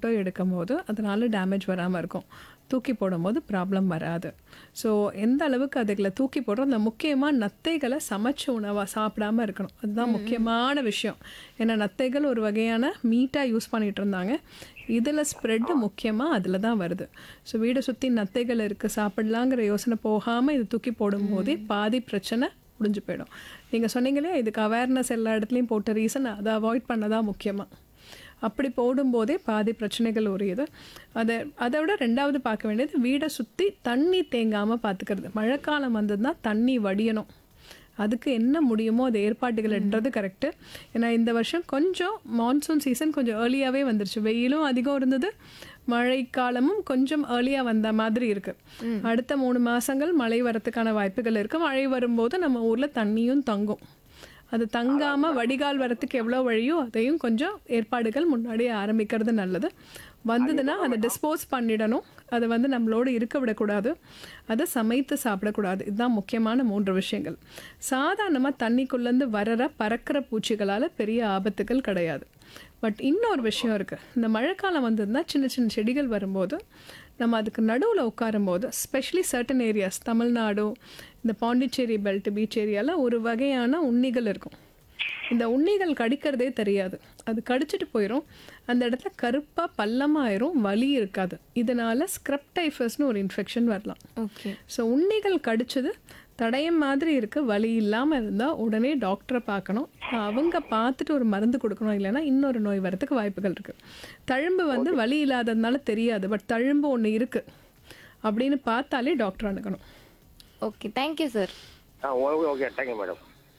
photo எடுக்கும்போது அதனால damage வராமல் இருக்கும் தூக்கி போடும்போது ப்ராப்ளம் வராது ஸோ எந்த அளவுக்கு அதுகளை தூக்கி போடுறோம் அந்த முக்கியமாக நத்தைகளை சமைச்ச உணவாக சாப்பிடாம இருக்கணும் அதுதான் முக்கியமான விஷயம் ஏன்னா நத்தைகள் ஒரு வகையான மீட்டாக யூஸ் பண்ணிட்டு இருந்தாங்க இதில் ஸ்ப்ரெட்டு முக்கியமாக அதில் தான் வருது ஸோ வீடை சுற்றி நத்தைகள் இருக்குது சாப்பிடலாங்கிற யோசனை போகாமல் இது தூக்கி போடும்போதே பாதி பிரச்சனை முடிஞ்சு போயிடும் நீங்கள் சொன்னீங்களே இதுக்கு அவேர்னஸ் எல்லா இடத்துலையும் போட்ட ரீசன் அதை அவாய்ட் பண்ணதான் முக்கியமாக அப்படி போடும்போதே பாதி பிரச்சனைகள் உரியது அதை அதை விட ரெண்டாவது பார்க்க வேண்டியது வீடை சுற்றி தண்ணி தேங்காமல் பார்த்துக்கிறது மழைக்காலம் வந்ததுன்னா தண்ணி வடியணும் அதுக்கு என்ன முடியுமோ அது ஏற்பாடுகள்ன்றது கரெக்டு ஏன்னா இந்த வருஷம் கொஞ்சம் மான்சூன் சீசன் கொஞ்சம் ஏர்லியாகவே வந்துருச்சு வெயிலும் அதிகம் இருந்தது மழைக்காலமும் கொஞ்சம் ஏர்லியாக வந்த மாதிரி இருக்குது அடுத்த மூணு மாதங்கள் மழை வரத்துக்கான வாய்ப்புகள் இருக்குது மழை வரும்போது நம்ம ஊரில் தண்ணியும் தங்கும் அது தங்காம வடிகால் வரத்துக்கு எவ்வளோ வழியோ அதையும் கொஞ்சம் ஏற்பாடுகள் முன்னாடியே ஆரம்பிக்கிறது நல்லது வந்ததுன்னா அதை டிஸ்போஸ் பண்ணிடணும் அதை வந்து நம்மளோட இருக்க விடக்கூடாது அதை சமைத்து சாப்பிடக்கூடாது இதுதான் முக்கியமான மூன்று விஷயங்கள் சாதாரணமாக தண்ணிக்குள்ளேருந்து வரற பறக்கிற பூச்சிகளால் பெரிய ஆபத்துகள் கிடையாது பட் இன்னொரு விஷயம் இருக்குது இந்த மழைக்காலம் வந்ததுன்னா சின்ன சின்ன செடிகள் வரும்போது நம்ம அதுக்கு நடுவில் உட்காரும்போது ஸ்பெஷலி சர்டன் ஏரியாஸ் தமிழ்நாடு இந்த பாண்டிச்சேரி பெல்ட் பீச் ஏரியாவில் ஒரு வகையான உண்ணிகள் இருக்கும் இந்த உண்ணிகள் கடிக்கிறதே தெரியாது அது கடிச்சிட்டு போயிடும் அந்த இடத்துல கருப்பாக பள்ளமாயிரும் வலி இருக்காது இதனால ஸ்க்ரப்டைஃபஸ்னு ஒரு இன்ஃபெக்ஷன் வரலாம் ஓகே ஸோ உண்ணிகள் கடிச்சது தடயம் மாதிரி இருக்கு வலி இல்லாமல் இருந்தால் உடனே டாக்டரை பார்க்கணும் அவங்க பார்த்துட்டு ஒரு மருந்து கொடுக்கணும் இல்லைன்னா இன்னொரு நோய் வரதுக்கு வாய்ப்புகள் இருக்குது தழும்பு வந்து வலி இல்லாததுனால தெரியாது பட் தழும்பு ஒன்று இருக்குது அப்படின்னு பார்த்தாலே டாக்டர் அணுகணும் okay thank you sir ah okay okay thank you madam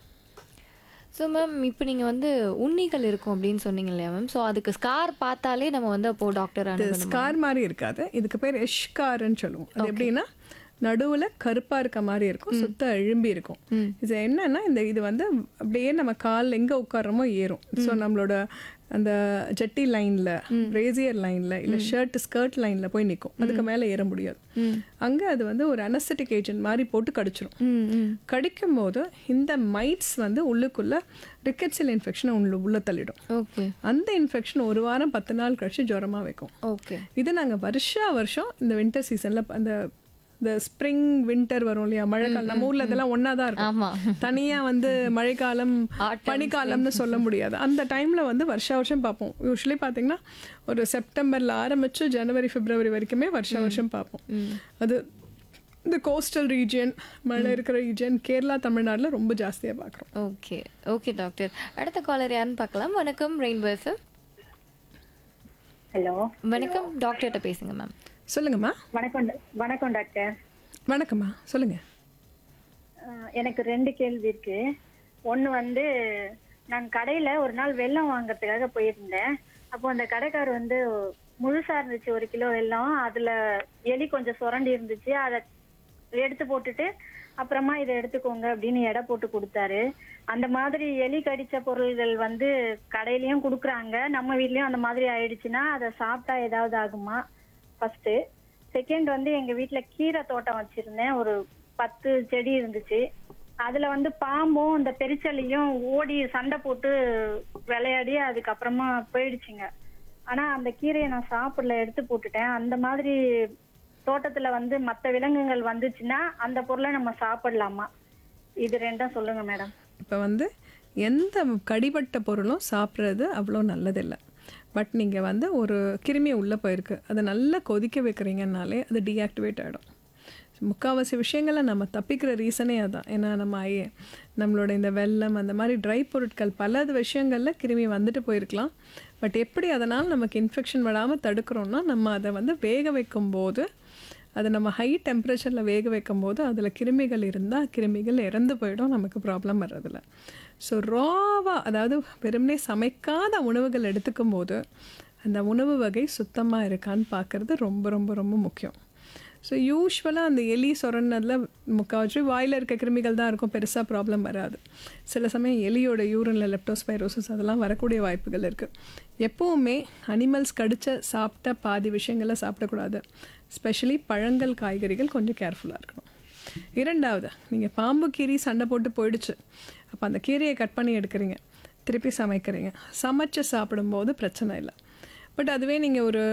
so ma'am இப்போ நீங்கள் வந்து உண்ணிகள் இருக்கும் அப்படின்னு சொன்னீங்க இல்லையா மேம் ஸோ அதுக்கு ஸ்கார் பார்த்தாலே நம்ம வந்து அப்போ டாக்டர் இது ஸ்கார் மாதிரி இருக்காது இதுக்கு பேர் எஷ்கார்ன்னு சொல்லுவோம் அது எப்படின்னா நடுவில் கருப்பாக இருக்க மாதிரி இருக்கும் சுத்த எழும்பி இருக்கும் இது என்னன்னா இந்த இது வந்து அப்படியே நம்ம கால் எங்கே உட்கார்றோமோ ஏறும் ஸோ நம்மளோட அந்த ஜட்டி லைனில் ரேசியர் லைனில் இல்லை ஷர்ட் ஸ்கர்ட் லைனில் போய் நிற்கும் அதுக்கு மேலே ஏற முடியாது அங்கே அது வந்து ஒரு அனஸ்தட்டிக் ஏஜென்ட் மாதிரி போட்டு கடிச்சிரும் ம் ம் கடிக்கும் போது இந்த மைட்ஸ் வந்து உள்ளுக்குள்ள ரிக்கெட்ஸில் இன்ஃபெக்ஷனை உள்ள உள்ள தள்ளிடும் ஓகே அந்த இன்ஃபெக்ஷன் ஒரு வாரம் பத்து நாள் கழிச்சு ஜுரமா வைக்கும் ஓகே இது நாங்கள் வருஷா வருஷம் இந்த வின்டர் சீசனில் அந்த இந்த ஸ்ப்ரிங் வின்டர் வரும் இல்லையா மழைக்காலம் நம்ம ஊர்ல இதெல்லாம் ஒன்றா தான் இருக்கும் ஆமா தனியா வந்து மழைக்காலம் Autumn, பனிக்காலம்னு சொல்ல முடியாது அந்த டைம்ல வந்து வருஷா வருஷம் பார்ப்போம் யூஸ்வலி பார்த்தீங்கன்னா ஒரு செப்டம்பர்ல ஆரம்பிச்சு ஜனவரி பிப்ரவரி வரைக்குமே வருஷா வருஷம் பார்ப்போம் அது இந்த கோஸ்டல் ரீஜியன் மழை இருக்கிற ரீஜியன் கேரளா தமிழ்நாடுல ரொம்ப ஜாஸ்தியா பார்க்குறோம் ஓகே ஓகே டாக்டர் அடுத்த காலர் யாருன்னு பார்க்கலாம் வணக்கம் ரெயின்போ எஃப்எம் ஹலோ வணக்கம் டாக்டர்கிட்ட பேசுங்க மேம் சொல்லுங்கம்மா வணக்கம் ட- வணக்கம் டாக்டர் வணக்கம்மா சொல்லுங்க அஹ், எனக்கு ரெண்டு கேள்வி இருக்கு ஒன்று வந்து நான் கடையில் ஒரு நாள் வெல்லம் வாங்குறதுக்காக போயிருந்தேன் அப்போ அந்த கடைக்கார் வந்து முழுசா இருந்துச்சு ஒரு கிலோ வெல்லம் அதில் எலி கொஞ்சம் சுரண்டி இருந்துச்சு அதை எடுத்து போட்டுட்டு அப்புறமா இதை எடுத்துக்கோங்க அப்படின்னு எடை போட்டு கொடுத்தாரு அந்த மாதிரி எலி கடிச்ச பொருள்கள் வந்து கடையிலயும் கொடுக்குறாங்க நம்ம வீட்லயும் அந்த மாதிரி ஆயிடுச்சுன்னா அதை சாப்பிட்டா ஏதாவது ஆகுமா ஃபர்ஸ்ட் செகண்ட் வந்து எங்க வீட்ல கீரை தோட்டம் வச்சிருந்தேன் ஒரு பத்து செடி இருந்துச்சு அதுல வந்து பாம்பும் இந்த பெரிச்சலியும் ஓடி சண்டை போட்டு விளையாடி அதுக்கப்புறமா போயிடுச்சுங்க ஆனா அந்த கீரையை நான் சாப்பிடல எடுத்து போட்டுட்டேன் அந்த மாதிரி தோட்டத்துல வந்து மத்த விலங்குகள் வந்துச்சுன்னா அந்த பொருளை நம்ம சாப்பிடலாமா இது ரெண்டும் சொல்லுங்க மேடம் இப்போ வந்து எந்த கடிபட்ட பொருளும் சாப்பிட்றது அவ்வளோ நல்லதில்லை பட் நீங்கள் வந்து ஒரு கிருமி உள்ளே போயிருக்கு அதை நல்லா கொதிக்க வைக்கிறீங்கன்னாலே அது டீஆக்டிவேட் ஆகிடும் முக்கால்வாசி விஷயங்களை நம்ம தப்பிக்கிற ரீசனே அதான் ஏன்னா நம்ம ஐ- நம்மளோட இந்த வெல்லம் அந்த மாதிரி ட்ரை பொருட்கள் பல விஷயங்களில் கிருமி வந்துட்டு போயிருக்கலாம் பட் எப்படி அதனால் நமக்கு இன்ஃபெக்ஷன் வராமல் தடுக்கிறோம்னா நம்ம அதை வந்து வேக வைக்கும்போது அதை நம்ம ஹை டெம்பரேச்சரில் வேக வைக்கும்போது அதில் கிருமிகள் இருந்தால் கிருமிகள் இறந்து போயிடும் நமக்கு ப்ராப்ளம் வர்றதில்ல ஸோ ராவாக அதாவது வெறுமனே சமைக்காத உணவுகள் எடுத்துக்கும் போது அந்த உணவு வகை சுத்தமாக இருக்கான்னு பார்க்குறது ரொம்ப ரொம்ப ரொம்ப முக்கியம் ஸோ யூஸ்வலாக அந்த எலி சொரன்னதில் முக்கால்வாசி வாயில் இருக்க கிருமிகள் தான் இருக்கும் பெருசாக ப்ராப்ளம் வராது சில சமயம் எலியோட யூரினில் லெப்டோஸ்பைரோசிஸ் அதெல்லாம் வரக்கூடிய வாய்ப்புகள் இருக்குது எப்போவுமே அனிமல்ஸ் கடிச்ச சாப்பிட்ட பாதி விஷயங்களை சாப்பிடக்கூடாது ஸ்பெஷலி பழங்கள் காய்கறிகள் கொஞ்சம் கேர்ஃபுல்லாக இருக்கணும் இரண்டாவது நீங்கள் பாம்பு கீரி சண்டை போட்டு போயிடுச்சு அப்போ அந்த கீரையை கட் பண்ணி எடுக்கிறீங்க திருப்பி சமைக்கிறீங்க சமைச்சு சாப்பிடும்போது பிரச்சனை இல்லை பட் அதுவே நீங்கள் ஒரு